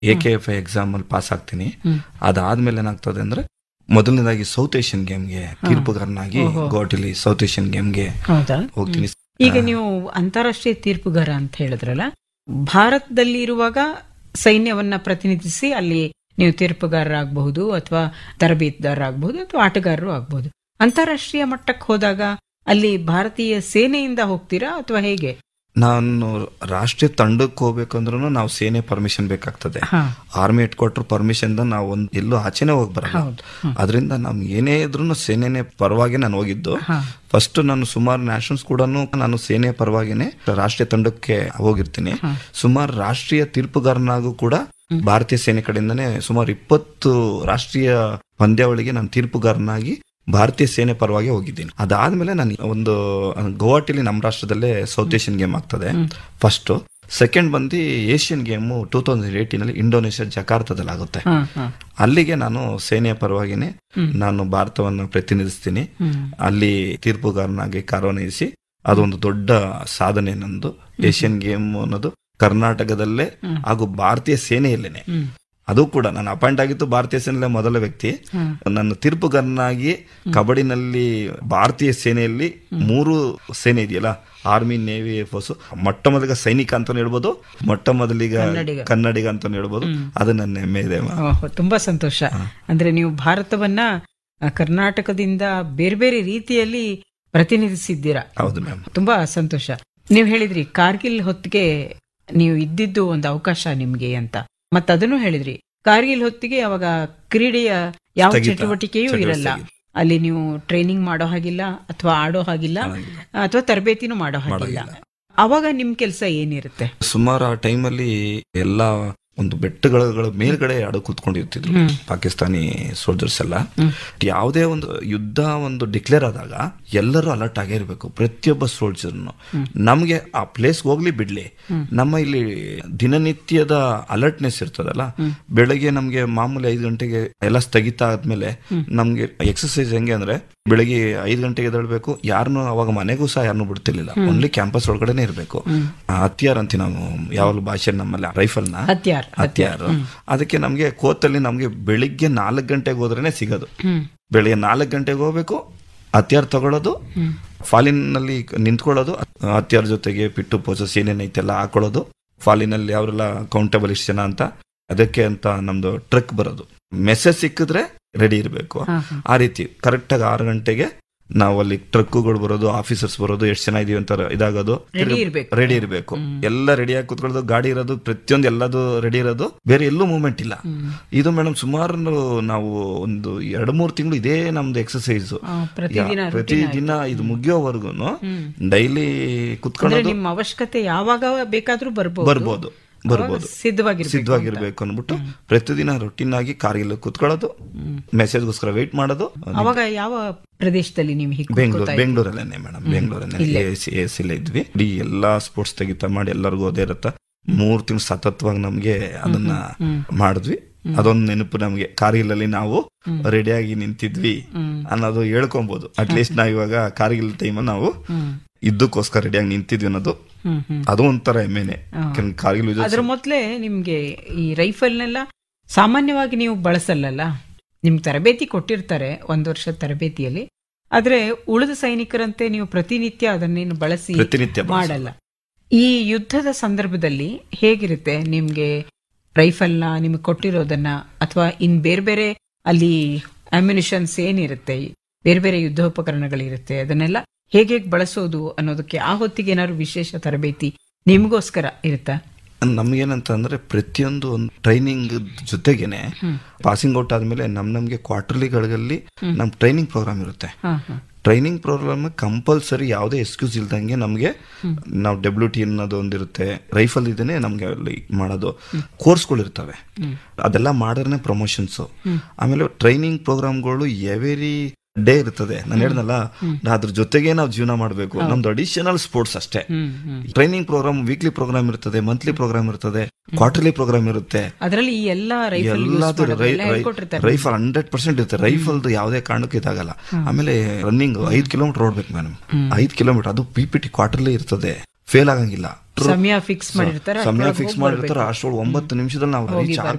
A K F I exam ಅಲ್ಲಿ pass ಆಗ್ತೀನಿ ಅದಾದ್ಮೇಲೆ ಏನಾಗ್ತದೆ ಅಂದ್ರೆ ಮೊದಲನೇದಾಗಿ ಸೌತ್ ಏಷ್ಯನ್ ಗೇಮ್ಗೆ ತೀರ್ಪುಗಾರನಾಗಿ ಗೋಟಿಲಿ ಸೌತ್ ಏಷ್ಯನ್ ಗೇಮ್ಗೆ ಹೌದಾ ಹೋಗ್ತೀನಿ ಈಗ ನೀವು ಅಂತಾರಾಷ್ಟ್ರೀಯ ತೀರ್ಪುಗಾರ ಅಂತ ಹೇಳಿದ್ರಲ್ಲ ಭಾರತದಲ್ಲಿ ಇರುವಾಗ ಸೈನ್ಯವನ್ನ ಪ್ರತಿನಿಧಿಸಿ ಅಲ್ಲಿ ನೀವು ತೀರ್ಪುಗಾರರಾಗಬಹುದು ಅಥವಾ ತರಬೇತುದಾರರಾಗಬಹುದು ಅಥವಾ ಆಟಗಾರರು ಆಗಬಹುದು ಅಂತಾರಾಷ್ಟ್ರೀಯ ಮಟ್ಟಕ್ಕೆ ಹೋದಾಗ ಅಲ್ಲಿ ಭಾರತೀಯ ಸೇನೆಯಿಂದ ಹೋಗ್ತೀರಾ ಅಥವಾ ಹೇಗೆ ನಾನು ರಾಷ್ಟ್ರೀಯ ತಂಡಕ್ಕೆ ಹೋಗ್ಬೇಕಂದ್ರೂ ನಾವು ಸೇನೆ ಪರ್ಮಿಷನ್ ಬೇಕಾಗ್ತದೆ ಹಾ. ಆರ್ಮಿ ಹೆಡ್ ಕ್ವಾರ್ಟರ್ ಪರ್ಮಿಷನ್ ನಾವು ಒಂದ್ ಎಲ್ಲೂ ಆಚೆನೆ ಹೋಗಿ ಬರಲ್ಲ ಹೌದು. ಅದರಿಂದ ನಮ್ಗೆ ಏನೇ ಇದ್ರೂ ಸೇನೆನೆ ಪರವಾಗಿ ನಾನು ಹೋಗಿದ್ದು ಹಾ. ಫಸ್ಟ್ ನಾನು ಸುಮಾರು ನ್ಯಾಷನಲ್ಸ್ ಕೂಡ ನಾನು ಸೇನೆ ಪರವಾಗಿನೇ ರಾಷ್ಟ್ರೀಯ ತಂಡಕ್ಕೆ ಹೋಗಿರ್ತೀನಿ ಸುಮಾರು ರಾಷ್ಟ್ರೀಯ ತೀರ್ಪುಗಾರನಾಗೂ ಕೂಡ ಭಾರತೀಯ ಸೇನೆ ಕಡೆಯಿಂದನೇ ಸುಮಾರು ಇಪ್ಪತ್ತು ರಾಷ್ಟ್ರೀಯ ಪಂದ್ಯಾವಳಿಗೆ ನಾನು ತೀರ್ಪುಗಾರನಾಗಿ ಭಾರತೀಯ ಸೇನೆ ಪರವಾಗಿ ಹೋಗಿದ್ದೀನಿ ಅದಾದ್ಮೇಲೆ ನಾನು ಒಂದು ಗುವಾಹಟಿಲಿ ನಮ್ಮ ರಾಷ್ಟ್ರದಲ್ಲೇ ಸೌತ್ ಏಷ್ಯನ್ ಗೇಮ್ ಆಗ್ತದೆ ಫಸ್ಟ್ ಸೆಕೆಂಡ್ ಬಂದು Asian game two thousand eighteen ಅಲ್ಲಿ ಇಂಡೋನೇಷ್ಯಾ ಜಕಾರ್ತದಲ್ಲಿ ಆಗುತ್ತೆ ಹಾ, ಹಾ. ಅಲ್ಲಿಗೆ ನಾನು ಸೇನೆಯ ಪರವಾಗಿನೇ ನಾನು ಭಾರತವನ್ನು ಪ್ರತಿನಿಧಿಸ್ತೀನಿ ಅಲ್ಲಿ ತೀರ್ಪುಗಾರನಾಗಿ ಕಾರ್ಯನಿರ್ವಹಿಸಿ ಅದೊಂದು ದೊಡ್ಡ ಸಾಧನೆ ನಂದು ಏಷ್ಯನ್ ಗೇಮ್ ಅನ್ನೋದು ಕರ್ನಾಟಕದಲ್ಲೇ ಹಾಗೂ ಭಾರತೀಯ ಸೇನೆಯಲ್ಲೇನೆ ಅದು ಕೂಡ ನಾನು ಅಪಾಯಿಂಟ್ ಆಗಿತ್ತು ಭಾರತೀಯ ಸೇನೆಯಲ್ಲೇ ಮೊದಲ ವ್ಯಕ್ತಿ ನನ್ನ ತೀರ್ಪುಗಾರನಾಗಿ ಕಬಡ್ಡಿನಲ್ಲಿ ಭಾರತೀಯ ಸೇನೆಯಲ್ಲಿ ಮೂರು ಸೇನೆ ಇದೆಯಲ್ಲ ಆರ್ಮಿ ನೇವಿ ಫೋರ್ಸ್ ಮೊಟ್ಟ ಮೊದಲಿಗ ಸೈನಿಕ ಅಂತ ಹೇಳ್ಬೋದು ಮೊಟ್ಟ ಮೊದಲಿಗ ಕನ್ನಡಿಗ. ಕನ್ನಡಿಗ ಅಂತ ಹೇಳ್ಬೋದು ಅದು ನನ್ನ ಹೆಮ್ಮೆ ಇದೆ ಮ್ಯಾಮ್. ಓಹ್, ತುಂಬಾ ಸಂತೋಷ ಅಂದ್ರೆ ನೀವು ಭಾರತವನ್ನ ಆ, ಕರ್ನಾಟಕದಿಂದ ಬೇರೆ ಬೇರೆ ರೀತಿಯಲ್ಲಿ ಪ್ರತಿನಿಧಿಸಿದ್ದೀರಾ ಹೌದು ಮ್ಯಾಮ್ ತುಂಬಾ ಸಂತೋಷ ನೀವು ಹೇಳಿದ್ರಿ ಕಾರ್ಗಿಲ್ ಹೊತ್ತಿಗೆ ನೀವು ಇದ್ದಿದ್ದು ಒಂದು ಅವಕಾಶ ನಿಮ್ಗೆ ಅಂತ ಮತ್ತ ಅದನ್ನು ಹೇಳಿದ್ರಿ ಕಾರ್ಗಿಲ್ ಹೊತ್ತಿಗೆ ಅವಾಗ ಕ್ರೀಡೆಯ ಯಾವ ಸ್ಥಗಿತ. ಚಟುವಟಿಕೆಯೂ ಚಟುವಟಿಕೆ ಇರಲ್ಲ ಅಲ್ಲಿ ನೀವು ಟ್ರೈನಿಂಗ್ ಮಾಡೋ ಹಾಗಿಲ್ಲ ಅಥವಾ ಆಡೋ ಹಾಗಿಲ್ಲ ಅಥವಾ ತರಬೇತಿನೂ ಮಾಡೋ ಹಾಗಿಲ್ಲ ಅವಾಗ ನಿಮ್ ಕೆಲಸ ಏನಿರುತ್ತೆ ಸುಮಾರು ಆ ಟೈಮಲ್ಲಿ ಎಲ್ಲ ಒಂದು ಬೆಟ್ಟಗಳ ಮೇಲ್ಗಡೆ ಅಡು ಕೂತ್ಕೊಂಡಿರ್ತಿದ್ರು ಪಾಕಿಸ್ತಾನಿ ಸೋಲ್ಜರ್ಸ್ ಎಲ್ಲ ಯಾವುದೇ ಒಂದು ಯುದ್ಧ ಒಂದು ಡಿಕ್ಲೇರ್ ಆದಾಗ ಎಲ್ಲರೂ ಅಲರ್ಟ್ ಆಗೇ ಇರಬೇಕು ಪ್ರತಿಯೊಬ್ಬ ಸೋಲ್ಜರ್ನು ನಮ್ಗೆ ಆ ಪ್ಲೇಸ್ ಹೋಗ್ಲಿ ಬಿಡ್ಲಿ ನಮ್ಮ ಇಲ್ಲಿ ದಿನನಿತ್ಯದ ಅಲರ್ಟ್ನೆಸ್ ಇರ್ತದಲ್ಲ ಬೆಳಗ್ಗೆ ನಮ್ಗೆ ಮಾಮೂಲಿ ಐದು ಗಂಟೆಗೆ ಎಲ್ಲ ಸ್ಥಗಿತ ಆದ್ಮೇಲೆ ನಮ್ಗೆ ಎಕ್ಸರ್ಸೈಸ್ ಹೆಂಗೆ ಅಂದ್ರೆ ಬೆಳಗ್ಗೆ ಐದು ಗಂಟೆಗೆ ಎದ್ದೇಳ್ಬೇಕು ಯಾರನ್ನು ಅವಾಗ ಮನೆಗೂ ಸಹ ಯಾರನ್ನು ಬಿಡ್ತಿರ್ಲಿಲ್ಲ ಓನ್ಲಿ ಕ್ಯಾಂಪಸ್ ಒಳಗಡೆನೆ ಇರಬೇಕು ಹತ್ಯಾರ್ ಅಂತೀವಿ ನಾವು ಯಾವ ಭಾಷೆ ನಮ್ಮಲ್ಲಿ ರೈಫಲ್ನ ಹತ್ಯಾರ್ ಹತ್ಯಾರು ಅದಕ್ಕೆ ನಮ್ಗೆ ಕೋತಲ್ಲಿ ನಮ್ಗೆ ಬೆಳಿಗ್ಗೆ ನಾಲ್ಕು ಗಂಟೆಗೆ ಹೋದ್ರೇನೆ ಸಿಗೋದು ಬೆಳಿಗ್ಗೆ ನಾಲ್ಕು ಗಂಟೆಗೆ ಹೋಗ್ಬೇಕು ಹತ್ಯಾರ್ ತಗೊಳ್ಳೋದು ಫಾಲಿನಲ್ಲಿ ನಿಂತ್ಕೊಳ್ಳೋದು ಹತ್ಯಾರ್ ಜೊತೆಗೆ ಪಿಟ್ಟು ಪೋಸಸ್ ಏನೇನೈತೆಲ್ಲ ಹಾಕೊಳ್ಳೋದು ಫಾಲಿನಲ್ಲಿ ಅವರೆಲ್ಲ ಕೌಂಟೇಬಲ್ ಇಷ್ಟು ಜನ ಅಂತ ಅದಕ್ಕೆ ಅಂತ ನಮ್ದು ಟ್ರಕ್ ಬರೋದು ಮೆಸೇಜ್ ಸಿಕ್ಕಿದ್ರೆ ರೆಡಿ ಇರಬೇಕು ಆ ರೀತಿ ಕರೆಕ್ಟಾಗಿ ಆರು ಗಂಟೆಗೆ ನಾವು ಅಲ್ಲಿ ಟ್ರಕ್ಗಳು ಬರೋದು ಆಫೀಸರ್ಸ್ ಬರೋದು ಎಷ್ಟು ಜನ ಇದೀವಿ ಅಂತ ಇದಾಗೋದು Ready ಇರ್ಬೇಕು. ರೆಡಿ ಇರಬೇಕು ಎಲ್ಲ ರೆಡಿಯಾಗಿ ಕುತ್ಕೊಳ್ಳೋದು ಗಾಡಿ ಇರೋದು ಪ್ರತಿಯೊಂದು ಎಲ್ಲದು ರೆಡಿ ಇರೋದು ಬೇರೆ ಎಲ್ಲೂ ಮೂವ್ಮೆಂಟ್ ಇಲ್ಲ ಇದು ಮೇಡಮ್ ಸುಮಾರು ನಾವು ಒಂದು ಎರಡು ಮೂರು ತಿಂಗಳು ಇದೇ ನಮ್ದು ಎಕ್ಸರ್ಸೈಸ್ ಆ, ಪ್ರತಿದಿನ ಪ್ರತಿ ದಿನ ಇದು ಮುಗಿಯೋವರೆಗೂ ಡೈಲಿ ಅಂದ್ರೆ ಕುತ್ಕೊಳ್ಳೋದು ನಿಮ್ಮ ಅವಶ್ಯಕತೆ ಯಾವಾಗ ಬೇಕಾದ್ರೂ ಬರ್ಬೋದು ಬರ್ಬೋದು ಬರ್ಬೋದು ಸಿದ್ಧವಾಗಿರ್ಬೇಕು ಸಿದ್ಧವಾಗಿರ್ಬೇಕು ಅಂದ್ಬಿಟ್ಟು ಪ್ರತಿದಿನ ರೊಟೀನ್ ಆಗಿ ಕಾರ್ಗಿಲ್ ಕುತ್ಕೊಳ್ಳೋದು ಮೆಸೇಜ್ಗೋಸ್ಕರ ವೇಟ್ ಮಾಡೋದು ಅವಾಗ ಯಾವ ಪ್ರದೇಶದಲ್ಲಿ ನೀವು ಹೀಗೆ ಬೆಂಗಳೂರು ಬೆಂಗಳೂರಲ್ಲೇನೆ ಮೇಡಮ್ ಬೆಂಗಳೂರಲ್ಲೇ ಎ ಸಿ ಎಸ್ ಇದ್ವಿ ಇಡೀ ಎಲ್ಲಾ ಸ್ಪೋರ್ಟ್ಸ್ ತೆಗಿತಾ ಮಾಡಿ ಎಲ್ಲರಿಗೂ ಅದೇ ಇರತ್ತ ಮೂರ್ ತಿಂಗಳು ಸತತವಾಗಿ ನಮ್ಗೆ ಅದನ್ನ ಮಾಡಿದ್ವಿ ಅದೊಂದು ನೆನಪು ನಮ್ಗೆ ಕಾರ್ಗಿಲಲ್ಲಿ ನಾವು ರೆಡಿಯಾಗಿ ನಿಂತಿದ್ವಿ ಅನ್ನೋದು ಹೇಳ್ಕೊಬಹುದು ಅಟ್ಲೀಸ್ಟ್ ನಾವ್ ಇವಾಗ ಕಾರ್ಗಿಲ್ ಟೈಮ್ ನಾವು ಇದ್ದಕ್ಕೋಸ್ಕರ ರೆಡಿಯಾಗಿ ನಿಂತಿದ್ವಿ ಅನ್ನೋದು ಹ್ಮ್ ಹ್ಮ್ ಅದು ಒಂಥರ ಹೆಮ್ಮೆನೆ ಯಾಕಂದ್ರೆ ಕಾರ್ಗಿಲ್ ವಿಜಯ ಅದ್ರ ಮೊದ್ಲೇ ನಿಮ್ಗೆ ಈ ರೈಫಲ್ನೆಲ್ಲ ಸಾಮಾನ್ಯವಾಗಿ ನೀವು ಬಳಸಲ್ಲಲ್ಲ ನಿಮ್ ತರಬೇತಿ ಕೊಟ್ಟಿರ್ತಾರೆ ಒಂದು ವರ್ಷ ತರಬೇತಿಯಲ್ಲಿ ಆದ್ರೆ ಉಳಿದ ಸೈನಿಕರಂತೆ ನೀವು ಪ್ರತಿನಿತ್ಯ ಅದನ್ನೇನು ಬಳಸಿ ಪ್ರತಿನಿತ್ಯ ಬಳಸಲ್ಲ. ಮಾಡಲ್ಲ ಈ ಯುದ್ಧದ ಸಂದರ್ಭದಲ್ಲಿ ಹೇಗಿರುತ್ತೆ ನಿಮ್ಗೆ ರೈಫಲ್ನ ನಿಮ್ಗೆ ಕೊಟ್ಟಿರೋದನ್ನ ಅಥವಾ ಇನ್ ಬೇರೆ ಬೇರೆ ಅಲ್ಲಿ ಅಮ್ಯುನಿಷನ್ಸ್ ಏನಿರುತ್ತೆ ಬೇರೆ ಬೇರೆ ಯುದ್ಧೋಪಕರಣಗಳಿರುತ್ತೆ ಅದನ್ನೆಲ್ಲ ಹೇಗೆ ಹೇಗೆ ಬಳಸೋದು ಅನ್ನೋದಕ್ಕೆ ಆ ಹೊತ್ತಿಗೆ ಏನಾದ್ರು ವಿಶೇಷ ತರಬೇತಿ ನಿಮ್ಗೋಸ್ಕರ ಇರುತ್ತಾ ನಮ್ಗೇನಂತ ಅಂದ್ರೆ ಪ್ರತಿಯೊಂದು ಒಂದು ಟ್ರೈನಿಂಗ್ ಜೊತೆಗೇನೆ ಪಾಸಿಂಗ್ ಔಟ್ ಆದ್ಮೇಲೆ ನಮ್ ನಮ್ಗೆ ಕ್ವಾರ್ಟರ್ಲಿಗಳಲ್ಲಿ ನಮ್ ಟ್ರೈನಿಂಗ್ ಪ್ರೋಗ್ರಾಮ್ ಇರುತ್ತೆ ಹಾ ಹಾ ಟ್ರೈನಿಂಗ್ ಪ್ರೋಗ್ರಾಮ್ ಕಂಪಲ್ಸರಿ ಯಾವುದೇ ಎಕ್ಸ್ಕ್ಯೂಸ್ ಇಲ್ದಂಗೆ ನಮಗೆ ನಾವು ಡಬ್ಲ್ಯೂ ಟಿ ಅನ್ನೋದು ಒಂದಿರುತ್ತೆ ರೈಫಲ್ ಇದೇನೆ ನಮ್ಗೆ ಅಲ್ಲಿ ಮಾಡೋದು ಕೋರ್ಸ್ಗಳು ಇರ್ತವೆ ಅದೆಲ್ಲ ಮಾಡಿದ್ರೆ ಪ್ರಮೋಷನ್ಸ್ ಆಮೇಲೆ ಟ್ರೈನಿಂಗ್ ಪ್ರೋಗ್ರಾಮ್ಗಳು ಎವೆರಿ ಡೇ ಇರ್ತದೆ ನಾನು ಹೇಳ್ದಲ್ಲ ಅದ್ರ ಜೊತೆಗೆ ನಾವು ಜೀವನ ಮಾಡಬೇಕು ನಮ್ದು ಅಡಿಷನಲ್ ಸ್ಪೋರ್ಟ್ಸ್ ಅಷ್ಟೇ ಟ್ರೈನಿಂಗ್ ಪ್ರೋಗ್ರಾಮ್ ವೀಕ್ಲಿ ಪ್ರೋಗ್ರಾಮ್ ಇರ್ತದೆ ಮಂತ್ಲಿ ಪ್ರೋಗ್ರಾಮ್ ಇರ್ತದೆ ಕ್ವಾರ್ಟರ್ಲಿ ಪ್ರೋಗ್ರಾಮ್ ಇರುತ್ತೆ ಅದರಲ್ಲಿ ಈ ಎಲ್ಲ ರೈಫಲ್ ಎಲ್ಲದು ಹೇಳ್ಕೊಟ್ಟಿರ್ತಾರೆ ರೈಫಲ್ ಹಂಡ್ರೆಡ್ ಪರ್ಸೆಂಟ್ ಇರುತ್ತೆ ರೈಫಲ್ದು ಯಾವುದೇ ಕಾರಣಕ್ಕೂ ಇದಾಗಲ್ಲ ಆಮೇಲೆ ರನ್ನಿಂಗ್ ಐದ್ ಕಿಲೋಮೀಟರ್ ಓಡ್ಬೇಕು ಮೇಡಮ್ ಐದ್ ಕಿಲೋಮೀಟರ್ ಅದು ಪಿ ಪಿ ಟಿ ಕ್ವಾರ್ಟರ್ಲಿ ಇರ್ತದೆ ಫೇಲ್ ಆಗಂಗಿಲ್ಲ ಸಮಯ ಫಿಕ್ಸ್ ಮಾಡಿರ್ತಾರೆ ಸಮಯ ಫಿಕ್ಸ್ ಮಾಡಿರ್ತಾರೆ ಅಷ್ಟೊಳಗೆ ಒಂಬತ್ತು ನಿಮಿಷದಲ್ಲಿ ನಾವು ರೀಚ್